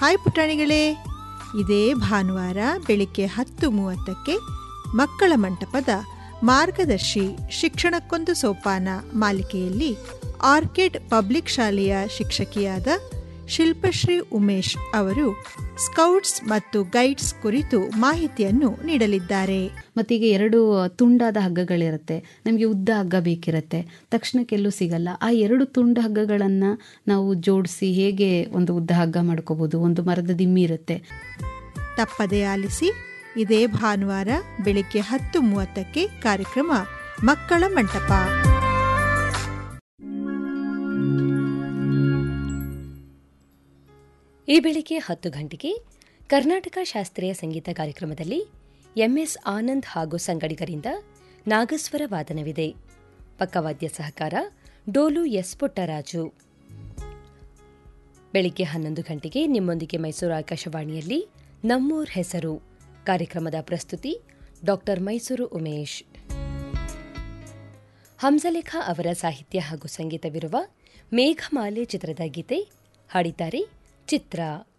hi ಪುಟಾಣಿಗಳೇ ಇದೇ ಭಾನುವಾರ ಬೆಳಿಗ್ಗೆ ಹತ್ತು ಮೂವತ್ತಕ್ಕೆ ಮಕ್ಕಳ ಮಂಟಪದ ಮಾರ್ಗದರ್ಶಿ ಶಿಕ್ಷಣಕ್ಕೊಂದು ಸೋಪಾನ ಮಾಲಿಕೆಯಲ್ಲಿ ಆರ್ಕಿಡ್ ಪಬ್ಲಿಕ್ ಶಾಲೆಯ ಶಿಕ್ಷಕಿಯಾದ ಶಿಲ್ಪಶ್ರೀ ಉಮೇಶ್ ಅವರು ಸ್ಕೌಟ್ಸ್ ಮತ್ತು ಗೈಡ್ಸ್ ಕುರಿತು ಮಾಹಿತಿಯನ್ನು ನೀಡಲಿದ್ದಾರೆ ಮತ್ತೀಗ ಎರಡು ತುಂಡಾದ ಹಗ್ಗಗಳಿರುತ್ತೆ ನಮಗೆ ಉದ್ದ ಹಗ್ಗ ಬೇಕಿರುತ್ತೆ ತಕ್ಷಣಕ್ಕೆಲ್ಲೂ ಸಿಗಲ್ಲ ಆ ಎರಡು ತುಂಡು ಹಗ್ಗಗಳನ್ನು ನಾವು ಜೋಡಿಸಿ ಹೇಗೆ ಒಂದು ಉದ್ದ ಹಗ್ಗ ಮಾಡ್ಕೋಬೋದು ಒಂದು ಮರದ ದಿಮ್ಮಿ ಇರುತ್ತೆ ತಪ್ಪದೇ ಆಲಿಸಿ ಇದೇ ಭಾನುವಾರ ಬೆಳಿಗ್ಗೆ ಹತ್ತು ಮೂವತ್ತಕ್ಕೆ ಕಾರ್ಯಕ್ರಮ ಮಕ್ಕಳ ಮಂಟಪ ಈ ಬೆಳಿಗ್ಗೆ ಹತ್ತು ಗಂಟೆಗೆ ಕರ್ನಾಟಕ ಶಾಸ್ತ್ರೀಯ ಸಂಗೀತ ಕಾರ್ಯಕ್ರಮದಲ್ಲಿ ಎಂಎಸ್ ಆನಂದ್ ಹಾಗೂ ಸಂಗಡಿಗರಿಂದ ನಾಗಸ್ವರ ವಾದನವಿದೆ ಪಕ್ಕವಾದ್ಯ ಸಹಕಾರ ಡೋಲು ಎಸ್ ಪುಟ್ಟರಾಜು ಬೆಳಿಗ್ಗೆ ಹನ್ನೊಂದು ಗಂಟೆಗೆ ನಿಮ್ಮೊಂದಿಗೆ ಮೈಸೂರು ಆಕಾಶವಾಣಿಯಲ್ಲಿ ನಮ್ಮೂರ್ ಹೆಸರು ಕಾರ್ಯಕ್ರಮದ ಪ್ರಸ್ತುತಿ ಡಾಕ್ಟರ್ ಮೈಸೂರು ಉಮೇಶ್ ಹಂಸಲೇಖ ಅವರ ಸಾಹಿತ್ಯ ಹಾಗೂ ಸಂಗೀತವಿರುವ ಮೇಘಮಾಲೆ ಚಿತ್ರದ ಗೀತೆ ಹಾಡಿದ್ದಾರೆ ಚಿತ್ರ